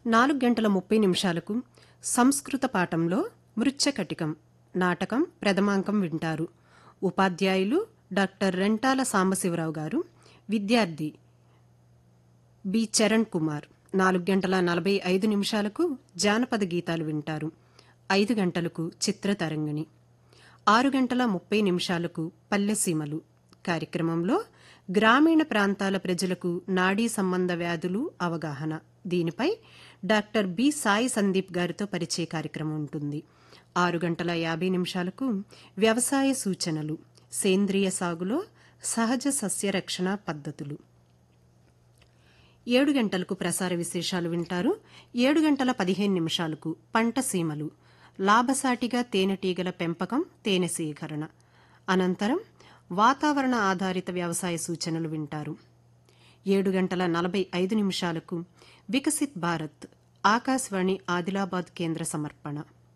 నాలుగు గంటల ముప్పై నిమిషాలకు సంస్కృత పాఠంలో మృచ్ఛకటికం నాటకం ప్రథమాంకం వింటారు ఉపాధ్యాయులు డాక్టర్ రెంటాల సాంబశివరావు గారు విద్యార్థి బి చరణ్ కుమార్ నాలుగు గంటల నలభై ఐదు నిమిషాలకు జానపద గీతాలు వింటారు ఐదు గంటలకు చిత్రతరంగిణి ఆరు గంటల ముప్పై నిమిషాలకు పల్లెసీమలు కార్యక్రమంలో గ్రామీణ ప్రాంతాల ప్రజలకు నాడీ సంబంధ వ్యాధులు అవగాహన దీనిపై డాక్టర్ బి సాయి సందీప్ గారితో పరిచయ కార్యక్రమం ఉంటుంది ఆరు గంటల యాభై నిమిషాలకు వ్యవసాయ సూచనలు సేంద్రియ సాగులో సహజ సస్యరక్షణ పద్ధతులు ఏడు గంటలకు ప్రసార విశేషాలు వింటారు ఏడు గంటల పదిహేను నిమిషాలకు పంట సీమలు లాభసాటిగా తేనెటీగల పెంపకం తేనె సేకరణ అనంతరం వాతావరణ ఆధారిత వ్యవసాయ సూచనలు వింటారు ఏడు గంటల నలభై ఐదు నిమిషాలకు వికసిత్ భారత్ ఆకాశవాణి ఆదిలాబాద్ కేంద్ర సమర్పణ